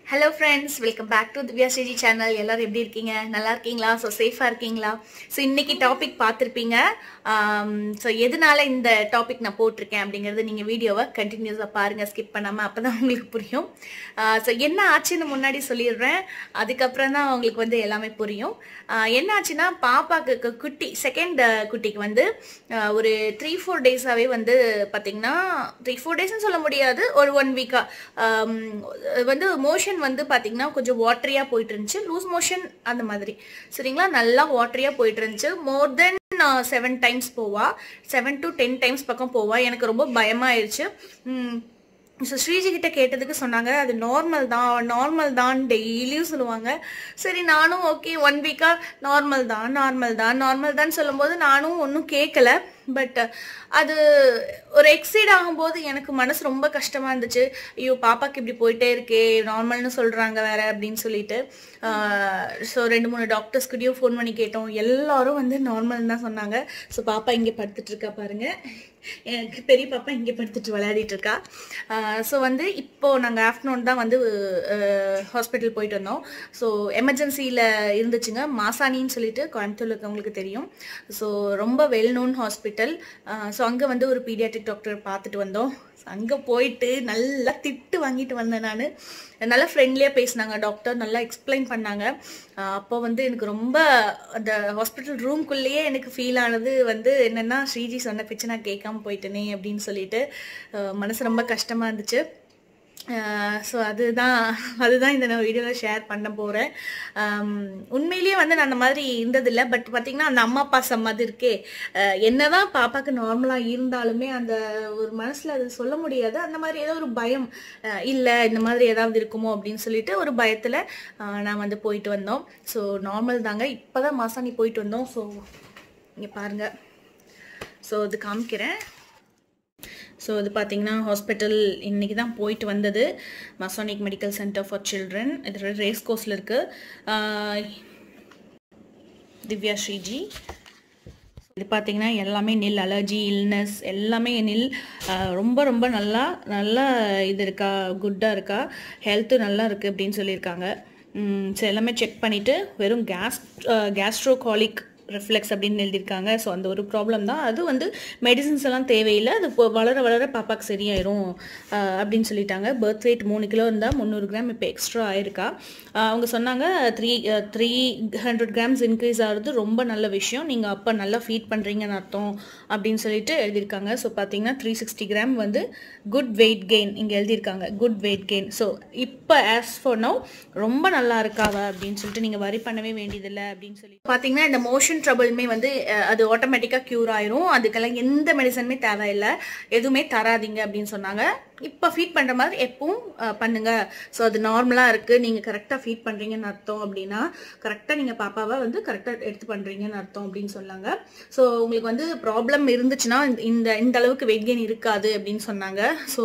Hello friends welcome back to Divya Sriji channel எல்லாரும் எப்படி இருக்கீங்க நல்லா இருக்கீங்களா ஸோ சேஃபாக இருக்கீங்களா ஸோ இன்னைக்கு டாபிக் பார்த்துருப்பீங்க ஸோ எதனால இந்த டாபிக் நான் போட்டிருக்கேன் அப்படிங்கிறது நீங்கள் வீடியோவை கண்டினியூஸாக பாருங்கள் ஸ்கிப் பண்ணாமல் அப்போ தான் உங்களுக்கு புரியும் ஸோ என்ன ஆச்சுன்னு முன்னாடி சொல்லிடுறேன் அதுக்கப்புறம் தான் உங்களுக்கு வந்து எல்லாமே புரியும் ஆஹ் என்ன ஆச்சுன்னா பாப்பாக்கு கு- குட்டி செகண்ட் குட்டிக்கு வந்து ஆஹ் ஒரு த்ரீ ஃபோர் டேஸாகவே வந்து பார்த்தீங்கன்னா த்ரீ ஃபோர் டேஸ்னு சொல்ல முடியாது ஒரு ஒன் வீக்காக வந்து மோஷன் வந்து பார்த்தீங்கன்னா கொஞ்சம் வாட்டரியாக போயிட்டு இருந்துச்சு லூஸ் மோஷன் அந்த மாதிரி சரிங்களா நல்லா வாட்டரியாக போயிட்டு இருந்துச்சு மோர் தென் செவன் டைம்ஸ் போவா செவன் டு டென் டைம்ஸ் பக்கம் போவா எனக்கு ரொம்ப பயமாயிருச்சு ஸோ ஸ்ரீஜி கிட்ட கேட்டதுக்கு சொன்னாங்க அது நார்மல் தான் நார்மல் தான் டெய்லியும் சொல்லுவாங்க சரி நானும் ஓகே ஒன் வீக்கா நார்மல் தான் நார்மல் தான் நார்மல் தான் சொல்லும்போது நானும் ஒன்றும் கேட்கல பட் அது ஒரு எக்ஸீட் ஆகும்போது எனக்கு மனசு ரொம்ப கஷ்டமா இருந்துச்சு ஐயோ பாப்பாக்கு இப்படி போயிட்டே இருக்கே நார்மல்னு சொல்றாங்க வேற அப்படின்னு சொல்லிட்டு ஸோ ரெண்டு மூணு டாக்டர்ஸ்கிட்டயும் ஃபோன் பண்ணி கேட்டோம் எல்லாரும் வந்து நார்மல் தான் சொன்னாங்க ஸோ பாப்பா இங்கே படுத்துட்டு இருக்கா பாருங்க எனக்கு பெரிய பாப்பா இங்கே படுத்துட்டு விளையாடிட்டு இருக்கா ஸோ வந்து இப்போ நாங்கள் ஆஃப்டர்நூன் தான் வந்து ஹாஸ்பிட்டல் போயிட்டு வந்தோம் ஸோ எமர்ஜென்சியில் இருந்துச்சுங்க மாசாணின்னு சொல்லிட்டு கோயம்புத்தூர்ல இருக்கவங்களுக்கு தெரியும் ஸோ ரொம்ப வெல் நோன் ஹாஸ்பிட்டல் ஸோ அங்கே வந்து ஒரு பீடியாட்ரிக் டாக்டர் பார்த்துட்டு வந்தோம் அங்கே போயிட்டு நல்லா திட்டு வாங்கிட்டு வந்தேன் நான் நல்லா ஃப்ரெண்ட்லியாக பேசினாங்க டாக்டர் நல்லா எக்ஸ்பிளைன் பண்ணாங்க ஆஹ் அப்போ வந்து எனக்கு ரொம்ப அந்த ஹாஸ்பிட்டல் ரூம்குள்ளேயே எனக்கு ஃபீல் ஆனது வந்து என்னென்னா ஸ்ரீஜி சொன்ன பிச்சு நான் கேட்காம போயிட்டேனே அப்படின்னு சொல்லிட்டு ஆஹ் மனசு ரொம்ப கஷ்டமாக இருந்துச்சு ஸோ அதுதான் அதுதான் இந்த நான் வீடியோவில் ஷேர் பண்ண போகிறேன் உண்மையிலேயே வந்து நான் அந்த மாதிரி இருந்ததில்லை பட் பார்த்தீங்கன்னா அந்த அம்மா அப்பா சம்மது இருக்கே அஹ் என்னதான் பாப்பாக்கு நார்மலாக இருந்தாலுமே அந்த ஒரு மனசில் அது சொல்ல முடியாது அந்த மாதிரி ஏதோ ஒரு பயம் இல்லை இந்த மாதிரி ஏதாவது இருக்குமோ அப்படின்னு சொல்லிட்டு ஒரு பயத்தில் நான் வந்து போயிட்டு வந்தோம் ஸோ நார்மல் தாங்க இப்போ தான் மாசாணி போயிட்டு வந்தோம் ஸோ இங்கே பாருங்கள் ஸோ இது காமிக்கிறேன் ஸோ இது பார்த்தீங்கன்னா ஹாஸ்பிட்டல் இன்னைக்கு தான் போயிட்டு வந்தது Masonic medical center for children இது ரேஸ் கோர்ஸில் இருக்குது திவ்யா ஸ்ரீஜி இது பார்த்தீங்கன்னா எல்லாமே நில் அலர்ஜி இல்னஸ் எல்லாமே நில் ஆஹ் ரொம்ப ரொம்ப நல்லா நல்லா இது இருக்கா குட்டாக இருக்கா ஹெல்த்து நல்லா இருக்குது அப்படின்னு சொல்லியிருக்காங்க ஸோ எல்லாமே செக் பண்ணிவிட்டு வெறும் கேஸ் கேஸ்ட்ரோகாலிக் ரிஃப்ளெக்ஸ் அப்படின்னு எழுதியிருக்காங்க ஸோ அந்த ஒரு ப்ராப்ளம் தான் அது வந்து மெடிசின்ஸ் எல்லாம் தேவையில்லை அது இப்போ வளர வளர பாப்பாக்கு சரியாயிரும் ஆஹ் அப்படின்னு சொல்லிட்டாங்க பர்த் வெயிட் மூணு கிலோ இருந்தால் முந்நூறு கிராம் இப்போ எக்ஸ்ட்ரா ஆயிருக்கா ஆஹ் அவங்க சொன்னாங்க three three hundred grams increase ஆகிறது ரொம்ப நல்ல விஷயம் நீங்கள் அப்போ நல்லா ஃபீட் பண்ணுறீங்கன்னு அர்த்தம் அப்படின்னு சொல்லிட்டு எழுதியிருக்காங்க ஸோ பார்த்தீங்கன்னா த்ரீ சிக்ஸ்டி கிராம் வந்து குட் வெயிட் கெயின் இங்கே எழுதியிருக்காங்க குட் வெயிட் கெயின் ஸோ இப்போ ஆஸ் ஃபார் நோ ரொம்ப நல்லா இருக்காவ அப்படின்னு சொல்லிட்டு நீங்கள் வரி பண்ணவே வேண்டியதில்லை அப்படின்னு சொல்லி பார்த்தீங்கன்னா இந்த மோஷன் ட்ரபிளுமே வந்து அஹ், அது ஆட்டோமேட்டிக்காக க்யூர் ஆயிரும் அதுக்கெல்லாம் எந்த மெடிசனுமே தேவையில்லை எதுவுமே தராதீங்க அப்படின்னு சொன்னாங்க இப்போ ஃபீட் பண்ணுற மாதிரி எப்பவும் அஹ், பண்ணுங்க ஸோ அது நார்மலாக இருக்குது நீங்கள் கரெக்டாக ஃபீட் பண்ணுறீங்கன்னு அர்த்தம் அப்படின்னா கரெக்டாக நீங்கள் பாப்பாவை வந்து கரெக்டாக எடுத்து பண்ணுறீங்கன்னு அர்த்தம் அப்படின்னு சொன்னாங்க ஸோ உங்களுக்கு வந்து ப்ராப்ளம் இருந்துச்சுன்னா இந்த- இந்த இந்த அளவுக்கு வெயிட் கெயின் இருக்காது அப்படின்னு சொன்னாங்க ஸோ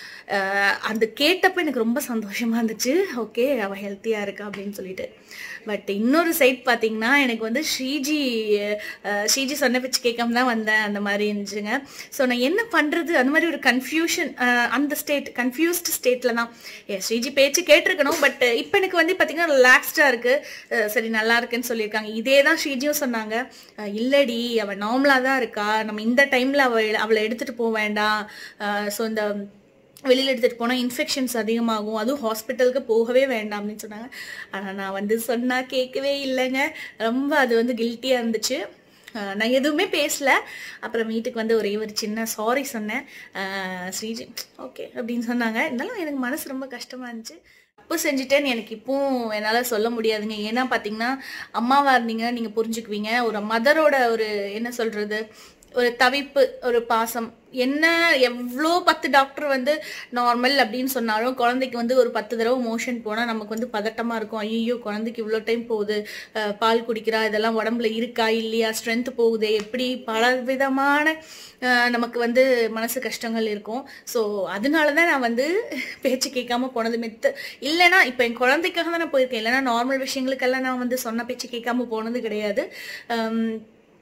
அந்த கேட்டப்ப எனக்கு ரொம்ப சந்தோஷமா இருந்துச்சு ஓகே அவ ஹெல்த்தியா இருக்கா அப்படின்னு சொல்லிட்டு பட் இன்னொரு சைட் பார்த்தீங்கன்னா எனக்கு வந்து ஸ்ரீஜி அஹ், ஸ்ரீஜி சொன்ன வச்சு கேட்காம தான் வந்தேன் அந்த மாதிரி இருந்துச்சுங்க ஸோ நான் என்ன பண்றது அந்த மாதிரி ஒரு கன்ஃபியூஷன் அந்த ஸ்டேட் கன்ஃபியூஸ்ட் ஸ்டேட்ல தான் ஏ ஸ்ரீஜி பேச்சு கேட்டிருக்கணும் பட் இப்போ எனக்கு வந்து பார்த்தீங்கன்னா ரிலாக்ஸ்டாக இருக்கு அஹ், சரி நல்லா இருக்குன்னு சொல்லியிருக்காங்க இதே தான் ஸ்ரீஜியும் சொன்னாங்க அஹ், இல்லடி அவ நார்மலாக தான் இருக்கா நம்ம இந்த டைம்ல அவ அவளை எடுத்துட்டு போக வேண்டாம் ஸோ இந்த வெளியில் எடுத்துகிட்டு போனால் இன்ஃபெக்ஷன்ஸ் அதிகமாகும் அதுவும் ஹாஸ்பிட்டலுக்கு போகவே வேண்டாம் அப்படின்னு சொன்னாங்க ஆனால் நான் வந்து சொன்னால் கேட்கவே இல்லைங்க ரொம்ப அது வந்து கில்ட்டியாக இருந்துச்சு ஆஹ் நான் எதுவுமே பேசல அப்புறம் வீட்டுக்கு வந்து ஒரே ஒரு சின்ன சாரி சொன்னேன் ஆஹ் ஸ்ரீஜி ஓகே அப்படின்னு சொன்னாங்க இருந்தாலும் எனக்கு மனசு ரொம்ப கஷ்டமாக இருந்துச்சு தப்பு செஞ்சுட்டேன்னு எனக்கு இப்பவும் என்னால் சொல்ல முடியாதுங்க ஏன்னா பார்த்தீங்கன்னா அம்மாவாக இருந்தீங்கன்னா நீங்கள் புரிஞ்சுக்குவீங்க ஒரு மதரோட ஒரு என்ன சொல்கிறது ஒரு தவிப்பு ஒரு பாசம் என்ன எவ்வளோ பத்து டாக்டர் வந்து நார்மல் அப்படின்னு சொன்னாலும் குழந்தைக்கு வந்து ஒரு பத்து தடவை மோஷன் போனால் நமக்கு வந்து பதட்டமாக இருக்கும் ஐயோ குழந்தைக்கு இவ்வளோ டைம் போகுது அஹ் பால் குடிக்கிறா இதெல்லாம் உடம்புல இருக்கா இல்லையா ஸ்ட்ரென்த் போகுது எப்படி பல விதமான அஹ் நமக்கு வந்து மனசு கஷ்டங்கள் இருக்கும் ஸோ அதனால தான் நான் வந்து பேச்சு கேட்காம போனது மெத்து இல்லைன்னா இப்போ என் குழந்தைக்காக தான் நான் போயிருக்கேன் இல்லைன்னா நார்மல் விஷயங்களுக்கெல்லாம் நான் வந்து சொன்ன பேச்சு கேட்காம போனது கிடையாது அம்,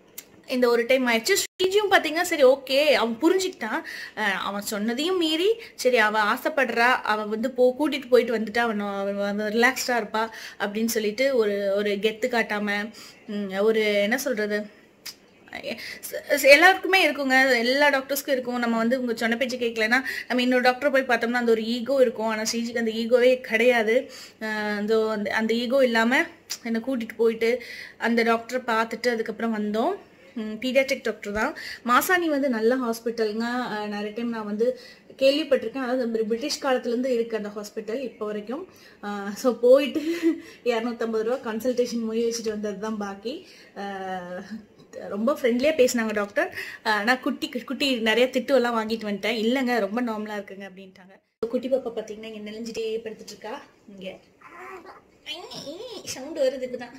இந்த ஒரு டைம் ஆயிடுச்சு ஸ்ரீஜியும் பார்த்தீங்கன்னா சரி ஓகே அவன் புரிஞ்சுக்கிட்டான் அஹ் அவன் சொன்னதையும் மீறி சரி அவன் ஆசைப்படுறா அவன் வந்து போ கூட்டிட்டு போயிட்டு வந்துட்டா அவன் அவன் ரிலாக்ஸ்டாக இருப்பா அப்படின்னு சொல்லிட்டு ஒரு ஒரு கெத்து காட்டாம ம், ஒரு என்ன சொல்றது ச- ச- எல்லாருக்குமே இருக்குங்க எல்லா டாக்டர்ஸ்க்கும் இருக்கும் நம்ம வந்து உங்க சொன்ன பேச்சு கேட்கலன்னா நம்ம இன்னொரு டாக்டர் போய் பார்த்தோம்னா அந்த ஒரு ஈகோ இருக்கும் ஆனால் ஸ்ரீஜிக்கு அந்த ஈகோவே கிடையாது அஹ் அந்த அந்த- அந்த ஈகோ இல்லாமல் என்னை கூட்டிகிட்டு போயிட்டு அந்த டாக்டரை பார்த்துட்டு அதுக்கப்புறம் வந்தோம் பீடியாட்ரிக் டாக்டர் தான் மாசாணி வந்து நல்ல ஹாஸ்பிட்டலுங்க அஹ் நிறைய டைம் நான் வந்து கேள்விப்பட்டிருக்கேன் அதாவது பிரி- பிரிட்டிஷ் காலத்துலேருந்து இருக்குது அந்த ஹாஸ்பிட்டல் இப்போ வரைக்கும் ஸோ போயிட்டு இரநூத்தம்பது ரூபா கன்சல்டேஷன் மொழி வச்சுட்டு வந்தது தான் பாக்கி அஹ் ரொம்ப ஃப்ரெண்ட்லியாக பேசினாங்க டாக்டர் ஆனால் குட்டி குட்டி நிறைய திட்டு எல்லாம் வாங்கிட்டு வந்துட்டேன் இல்லைங்க ரொம்ப நார்மலாக இருக்குங்க அப்படின்ட்டாங்க குட்டி பாப்பா பார்த்தீங்கன்னா இங்கே நெளிஞ்சிட்டே படுத்துட்டு இருக்கா இங்கே சவுண்ட் வருது இப்பதான்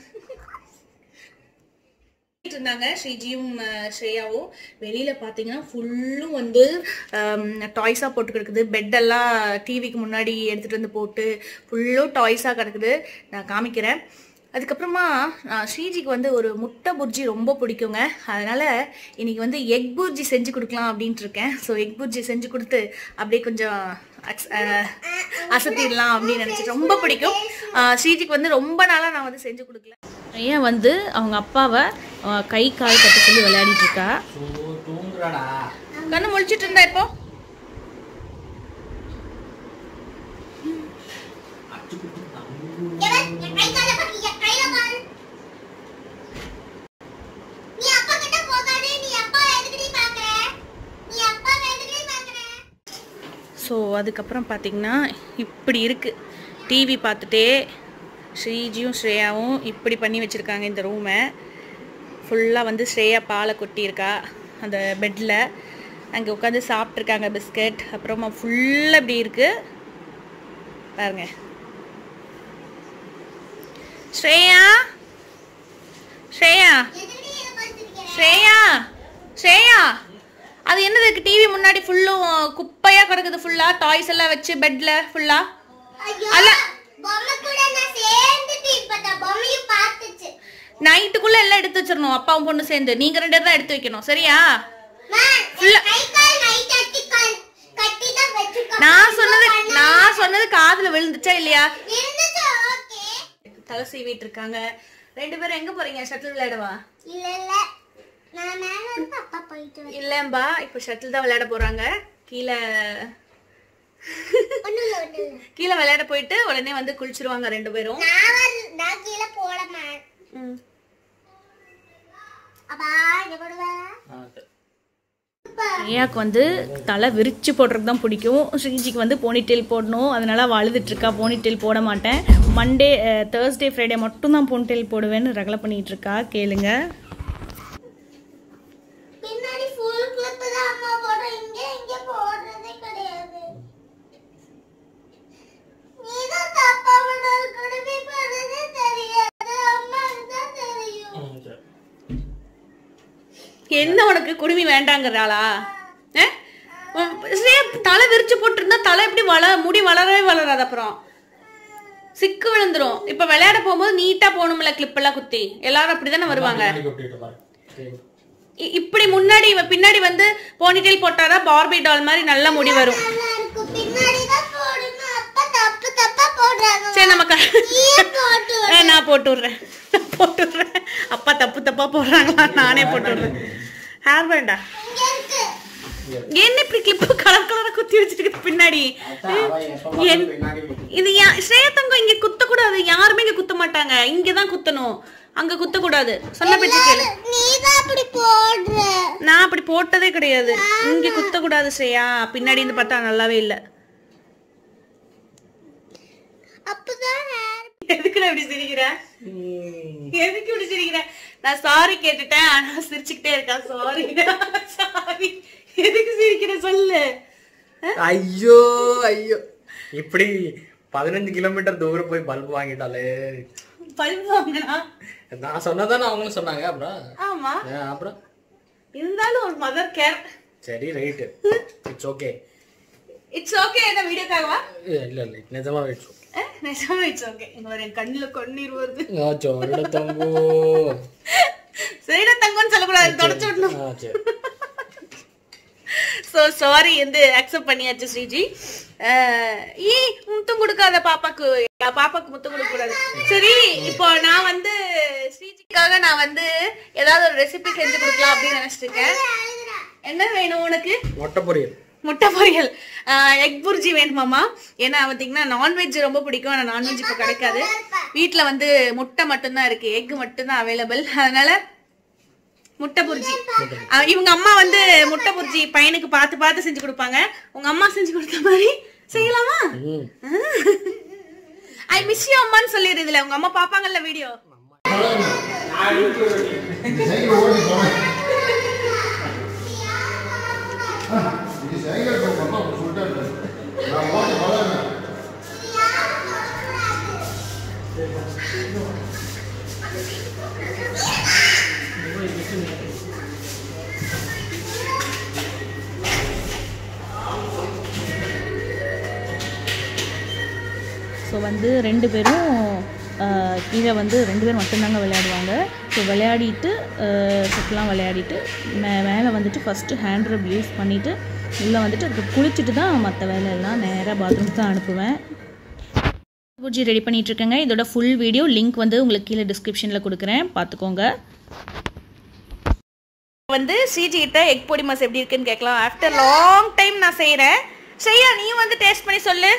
இருந்தாங்க ஸ்ரீஜியும் அஹ், ஸ்ரேயாவும் வெளியில பாத்தீங்கன்னா ஃபுல்லும் வந்து டாய்ஸா போட்டு கிடக்குது பெட்டெல்லாம் டிவிக்கு முன்னாடி எடுத்துட்டு வந்து போட்டு ஃபுல்லும் டாய்ஸா கிடக்குது நான் காமிக்கிறேன் அதுக்கப்புறமா அஹ், ஸ்ரீஜிக்கு வந்து ஒரு முட்டை புர்ஜி ரொம்ப பிடிக்குங்க அதனால இன்னைக்கு வந்து எக் புர்ஜி செஞ்சு கொடுக்கலாம் அப்படின்ட்டு இருக்கேன் ஸோ எக் புர்ஜி செஞ்சு கொடுத்து அப்படியே கொஞ்சம் அக்ஸ்- அஹ், அசத்திடலாம் அப்படின்னு நினைச்சு ரொம்ப பிடிக்கும் அஹ், ஸ்ரீஜிக்கு வந்து ரொம்ப நாளா நான் வந்து செஞ்சு கொடுக்கல ஏன் வந்து அவங்க அப்பாவை அஹ், கை கால் கட்ட சொல்லி விளையாடிட்டு இருக்கா தூங்குறாடா கண்ணு முழிச்சிட்டு இருந்தா இப்போ ஸோ அதுக்கப்புறம் பார்த்தீங்கன்னா இப்படி இருக்கு டிவி பார்த்துட்டே ஸ்ரீஜியும் ஸ்ரேயாவும் இப்படி பண்ணி வச்சுருக்காங்க இந்த ரூமை ஃபுல்லாக வந்து ஸ்ரேயா பாலை கொட்டியிருக்கா அந்த பெட்டில் அங்கே உட்காந்து சாப்பிட்ருக்காங்க பிஸ்கட் அப்புறமா ஃபுல்லாக இப்படி இருக்கு பாருங்க ஸ்ரேயா ஸ்ரேயா ஸ்ரேயா ஸ்ரேயா அது என்னது டிவி முன்னாடி ஃபுல்லும் குப்பையா கிடக்குது ஃபுல்லா டாய்ஸ் எல்லாம் வச்சு பெட்ல ஃபுல்லா அல்ல. நைட்டுக்குள்ள எல்லாம் எடுத்து வச்சிடணும் அப்பாவும் பொண்ணு சேர்ந்து நீங்க ரெண்டு பேரும் தான் எடுத்து வைக்கணும் சரியா நான் சொன்னது நான் சொன்னது காதுல விழுந்துச்சா இல்லையா தலை சீவிட்டு இருக்காங்க ரெண்டு பேரும் எங்க போறீங்க ஷட்டில் விளையாடவா இல்ல இல்ல நான் மேல இருந்து அப்பா போயிட்டு வரேன் இல்லம்பா இப்ப ஷட்டில் தான் விளையாட போறாங்க கீழே ஒண்ணும் இல்ல ஒண்ணும் இல்ல கீழே விளையாட போயிட்டு உடனே வந்து குளிச்சிருவாங்க ரெண்டு பேரும் நான் வர- நான் கீழே போட மாட்டேன் அப்பா இங்க போடுவேன் ஐயாக்கு வந்து தலை விரிச்சு போடுறது தான் பிடிக்கும் ஸ்ரீஜிக்கு வந்து போனிடெயில் போடணும் அதனால அவள் அழுதுட்டு இருக்கா போனிடெயில் போட மாட்டேன் மண்டே தேர்ஸ்டே ஃப்ரைடே மட்டும் தான் போனிடெயில் போடுவேன்னு ரகலை பண்ணிட்டு இருக்கா கேளுங்க பின்னாடி ஃபுல் கிளிப் தான் அம்மா போடுறோம் இங்க இங்க போடுறதே கிடையாது நீதான் தப்பா பண்ணது குடுமி பண்ணதே தெரியாது அம்மாக்கு தான் தெரியும் என்ன உனக்கு குடுமி வேண்டாங்கிறாளா அஹ்? உன் ஸ்ரேயா தலை விரிச்சு போட்டிருந்தா தலை எப்படி வள முடி வளரவே வளராது அப்புறம் சிக்கு விழுந்துரும் இப்ப விளையாட போகும்போது நீட்டா போகணும்ல கிளிப் எல்லாம் குத்தி எல்லாரும் அப்படிதானே வருவாங்க இ- இப்படி முன்னாடி இவ பின்னாடி வந்து போனிடெயில் போட்டாதான் பார்பி டால் மாதிரி நல்ல முடி வரும் நல்லா இருக்கும் பின்னாடி தான் போடணும் அப்பா தப்பு தப்பா போடுறாங்க சரி நமக்கு நீயே போட்டு விடு. ஏ, நான் போட்டு விடுறேன் நான் போட்டு விடுறேன் அப்பா தப்பு தப்பா போடுறாங்களா நானே போட்டு விடுறேன் ஹேர் பேண்டா இங்க இருக்கு என்ன இப்படி கிளிப்பு கலர் கலரா குத்தி வச்சிருக்கு பின்னாடி என்- இது யா- ஸ்ரேயா தங்கம் இங்க குத்த கூடாது யாருமே இங்க குத்த மாட்டாங்க இங்க தான் குத்தணும் அங்க குத்த கூடாது சொன்ன பேச்சு கேளு நீதான் அப்படி போடுற நான் அப்படி போட்டதே கிடையாது இங்க குத்த கூடாது ஸ்ரேயா பின்னாடி இருந்து பார்த்தா நல்லாவே இல்ல அப்பதான் hair எதுக்கு நான் இப்படி சிரிக்கிற எதுக்கு இப்படி சிரிக்கிற நான் சாரி கேட்டுட்டேன் ஆனா சிரிச்சுக்கிட்டே இருக்கா சாரி சாரி எதுக்கு சிரிக்கிற சொல்லு ஐயோ ஐயோ இப்படி பதினஞ்சு கிலோமீட்டர் தூரம் போய் பல்பு வாங்கிட்டாலே பல்பு வாங்கினா நான் சொன்னதானே அவங்களும் சொன்னாங்க அப்புறம் ஆமா ஆ, அப்புறம் இருந்தாலும் ஒரு மதர் கேர் சரி right it's okay it's okay என்ன வீடியோக்காகவா இல்ல இல்ல நிஜமா இட்ஸ் நிஜமா இட்ஸ் ஓகே இங்க ஒரு என் கண்ணுல கண்ணீர் வருது சோட தம்பு சரிடா தங்கம்னு சொல்லக்கூடாது தொடச்சு விடணும் ஆ, சரி ஸோ சாரி வந்து அக்செப்ட் பண்ணியாச்சு ஸ்ரீஜி அஹ், ஈ முத்தம் கொடுக்காத பாப்பாக்கு என் பாப்பாக்கு முத்தம் கொடுக்க கூடாது சரி இப்போ நான் வந்து ஸ்ரீஜிக்காக நான் வந்து ஏதாவது ஒரு ரெசிபி செஞ்சு கொடுக்கலாம் அப்படின்னு நினைச்சிட்டு இருக்கேன் என்ன வேணும் உனக்கு மொட்டை பொரியல் முட்டை பொரியல் எக் புர்ஜி வேணுமாமா ஏன்னா பார்த்தீங்கன்னா நான்வெஜ் ரொம்ப பிடிக்கும் ஆனால் நான்வெஜ் இப்போ கிடைக்காது வீட்டில் வந்து முட்டை மட்டும்தான் இருக்கு எக் மட்டும்தான் அவைலபிள் அதனால முட்டை புர்ஜி அஹ் இவங்க அம்மா வந்து முட்டை புர்ஜி பையனுக்கு பார்த்து பார்த்து செஞ்சு கொடுப்பாங்க உங்க அம்மா செஞ்சு கொடுத்த மாதிரி செய்யலாமா ம் ஐ மிஸ் யூ அம்மான்னு சொல்லிடு இதுல உங்க அம்மா பாப்பாங்கல்ல வீடியோ ஸோ வந்து ரெண்டு பேரும் ஆஹ், கீழே வந்து ரெண்டு பேரும் மட்டும்தாங்க விளையாடுவாங்க ஸோ விளையாடிட்டு செட்லாம் விளையாடிட்டு மே மேலே வந்துட்டு ஃபஸ்ட்டு ஹேண்ட் ரப் யூஸ் பண்ணிவிட்டு உள்ளே வந்துட்டு அதுக்கு குளிச்சுட்டு தான் மற்ற வேலையெல்லாம் நேராக பாத்ரூம்க்கு தான் அனுப்புவேன் பூஜி ரெடி பண்ணிட்டு இருக்கேங்க இதோட ஃபுல் வீடியோ லிங்க் வந்து உங்களுக்கு கீழே டிஸ்கிரிப்ஷனில் கொடுக்குறேன் பார்த்துக்கோங்க வந்து சிஜி கிட்ட எக் பொடி மாஸ் எப்படி இருக்குன்னு கேட்கலாம் ஆஃப்டர் லாங் டைம் நான் செய்றேன் செய்யா நீயும் வந்து டேஸ்ட் பண்ணி சொல்லு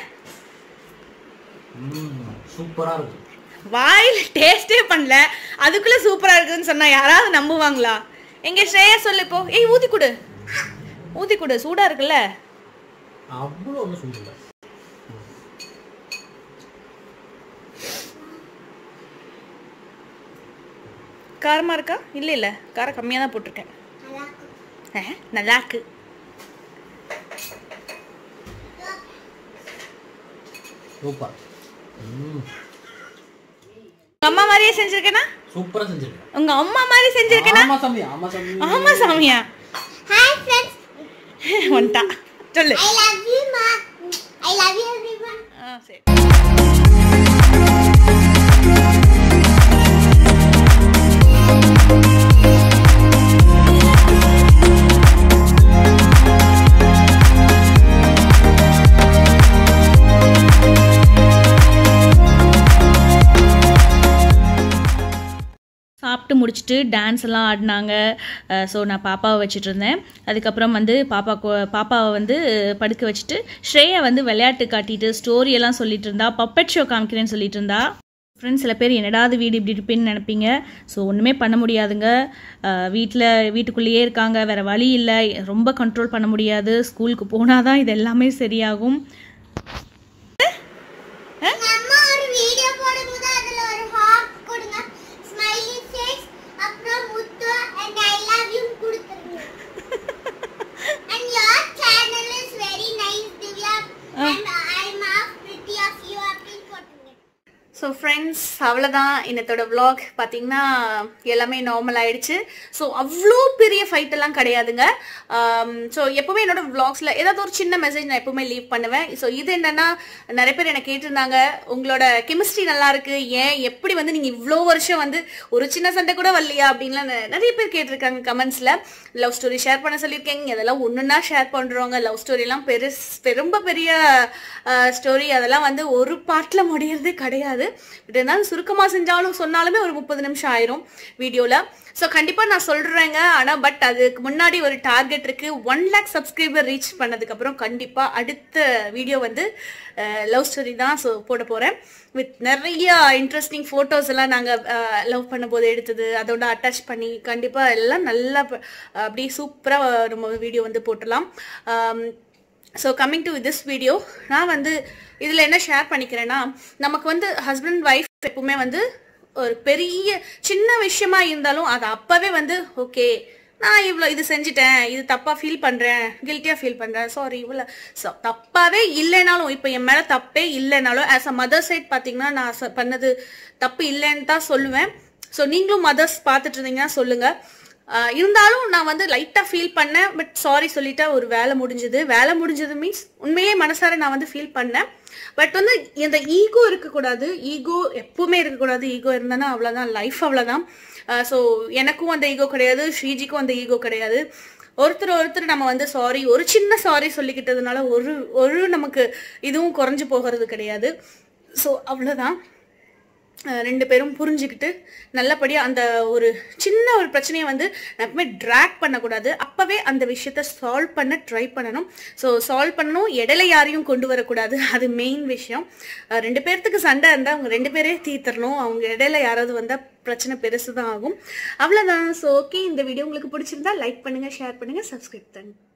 சூப்பரா இருக்கும் வாயில் டேஸ்டே பண்ணல அதுக்குள்ள சூப்பரா இருக்குதுன்னு சொன்னா யாராவது நம்புவாங்களா எங்க ஸ்ரேயா சொல்லு இப்போ ஏய் ஊதி கொடு ஊதி கொடு சூடா இருக்குல்ல அவ்வளோ ஒன்றும் சூப்பர் காரமா இருக்கா இல்ல இல்ல காரம் கம்மியா தான் போட்டிருக்கேன் ஆ, நல்லா இருக்கு சூப்பர் ம் உங்க அம்மா மாதிரியே செஞ்சிருக்கேனா சூப்பரா செஞ்சிருக்கேன் உங்க அம்மா மாதிரி செஞ்சிருக்கேனா ஆமா சாமி ஆமா சாமி ஆமா சாமியா Hi friends, வந்துட்டா சொல்லு I love you ma. I love you everyone. ஆ, சரி சாப்பிட்டு முடிச்சுட்டு டான்ஸ் எல்லாம் ஆடினாங்க ஸோ நான் பாப்பாவை வச்சுட்டு இருந்தேன் அதுக்கப்புறம் வந்து பாப்பா பாப்பாவை வந்து படுக்க வச்சுட்டு ஸ்ரேயா வந்து விளையாட்டு காட்டிட்டு ஸ்டோரி எல்லாம் சொல்லிட்டு இருந்தா பப்பட் ஷோ காமிக்கிறேன்னு சொல்லிட்டு இருந்தா ஃப்ரெண்ட்ஸ் சில பேர் என்னடாது வீடு இப்படி இருப்பேன்னு நினைப்பீங்க ஸோ ஒன்றுமே பண்ண முடியாதுங்க வீட்டில் வீட்டுக்குள்ளேயே இருக்காங்க வேறு வழி இல்லை ரொம்ப கண்ட்ரோல் பண்ண முடியாது ஸ்கூலுக்கு போனால் தான் இது எல்லாமே சரியாகும் எங்க அம்மா ஒரு வீடியோ போடும்போது அதுல ஒரு ஹார்ட் கொடுங்க ஸ்மைலி ஃபேஸ் அப்புறம் முத்து and I love you கொடுத்துருங்க and your channel is very nice Divya and I'm half pretty of you அப்படின்னு போட்டுருங்க ஸோ ஃப்ரெண்ட்ஸ் அவ்வளோதான் இன்னத்தோட vlog பார்த்தீங்கன்னா எல்லாமே நார்மல் ஆயிடுச்சு ஸோ அவ்வளோ பெரிய fight எல்லாம் கிடையாதுங்க ஸோ எப்பவுமே என்னோட vlogsல ஏதாவது ஒரு சின்ன மெசேஜ் நான் எப்பவுமே லீவ் பண்ணுவேன் ஸோ இது என்னன்னா நிறைய பேர் என்ன கேட்டிருந்தாங்க உங்களோட கெமிஸ்ட்ரி நல்லா இருக்கு ஏன் எப்படி வந்து நீங்கள் இவ்வளோ வருஷம் வந்து ஒரு சின்ன சண்டை கூட வரலையா அப்படின்லாம் நெ- நிறைய பேர் கேட்டிருக்காங்க கமெண்ட்ஸில் லவ் ஸ்டோரி ஷேர் பண்ண சொல்லியிருக்கீங்க அதெல்லாம் ஒன்றுன்னா ஷேர் பண்ணுறவங்க லவ் ஸ்டோரிலாம் பெருஸ் ரொம்ப பெரிய ஸ்டோரி அதெல்லாம் வந்து ஒரு பாட்டில் முடியறதே கிடையாது பட் இருந்தாலும் சுருக்கமாக செஞ்சாலும் சொன்னாலுமே ஒரு முப்பது நிமிஷம் ஆயிரும் வீடியோவில் ஸோ கண்டிப்பாக நான் சொல்கிறேங்க ஆனால் பட் அதுக்கு முன்னாடி ஒரு டார்கெட் இருக்குது ஒன் லேக் சப்ஸ்கிரைபர் ரீச் பண்ணதுக்கப்புறம் கண்டிப்பாக அடுத்த வீடியோ வந்து லவ் ஸ்டோரி தான் ஸோ போட போகிறேன் வித் நிறைய இன்ட்ரெஸ்டிங் ஃபோட்டோஸ் எல்லாம் நாங்கள் லவ் பண்ணும்போது எடுத்தது அதோட அட்டாச் பண்ணி கண்டிப்பாக எல்லாம் நல்லா ப- அப்படியே சூப்பராக நம்ம வீடியோ வந்து போட்டலாம் so coming to this video நான் வந்து இதில் என்ன ஷேர் பண்ணிக்கிறேன்னா நமக்கு வந்து ஹஸ்பண்ட் ஒய்ஃப் எப்பவுமே வந்து ஒரு பெரிய சின்ன விஷயமா இருந்தாலும் அது அப்பவே வந்து ஓகே நான் இவ்வளோ இது செஞ்சுட்டேன் இது தப்பாக ஃபீல் பண்ணுறேன் கில்ட்டியாக ஃபீல் பண்ணுறேன் சாரி இவ்வளோ ஸோ தப்பாகவே இல்லைனாலும் இப்போ என் மேலே தப்பே இல்லைனாலும் ஆஸ் அ மதர் சைட் பார்த்தீங்கன்னா நான் ச- பண்ணது தப்பு இல்லைன்னு தான் சொல்லுவேன் ஸோ நீங்களும் மதர்ஸ் பார்த்துட்டு இருந்தீங்கன்னா சொல்லுங்கள் ஆஹ் இருந்தாலும் நான் வந்து லைட்டாக ஃபீல் பண்ணேன் பட் சாரி சொல்லிட்டா ஒரு வேலை முடிஞ்சது வேலை முடிஞ்சது மீன்ஸ் உண்மையே மனசார நான் வந்து ஃபீல் பண்ணேன் பட் வந்து இந்த ஈகோ இருக்கக்கூடாது ஈகோ எப்பவுமே இருக்கக்கூடாது ஈகோ இருந்தானா அவ்வளோதான் லைஃப் அவ்வளோதான் ஸோ எனக்கும் அந்த ஈகோ கிடையாது ஸ்ரீஜிக்கும் அந்த ஈகோ கிடையாது ஒருத்தர் ஒருத்தர் நம்ம வந்து சாரி ஒரு சின்ன சாரி சொல்லிக்கிட்டதுனால ஒரு ஒரு நமக்கு இதுவும் குறைஞ்சு போகிறது கிடையாது ஸோ அவ்வளோதான் அஹ் ரெண்டு பேரும் புரிஞ்சுக்கிட்டு நல்லபடியாக அந்த ஒரு சின்ன ஒரு பிரச்சனையை வந்து எப்பவுமே ட்ராக் பண்ணக்கூடாது அப்போவே அந்த விஷயத்த சால்வ் பண்ண ட்ரை பண்ணணும் ஸோ சால்வ் பண்ணணும் இடையில யாரையும் கொண்டு வரக்கூடாது அது மெயின் விஷயம் அஹ் ரெண்டு பேர்த்துக்கு சண்டை இருந்தால் அவங்க ரெண்டு பேரே தீர்த்தரணும் அவங்க இடையில யாராவது வந்தால் பிரச்சனை பெருசு தான் ஆகும் அவ்வளோதான் ஸோ ஓகே இந்த வீடியோ உங்களுக்கு பிடிச்சிருந்தா லைக் பண்ணுங்கள் ஷேர் பண்ணுங்கள் சப்ஸ்கிரைப் பண்ணுங்க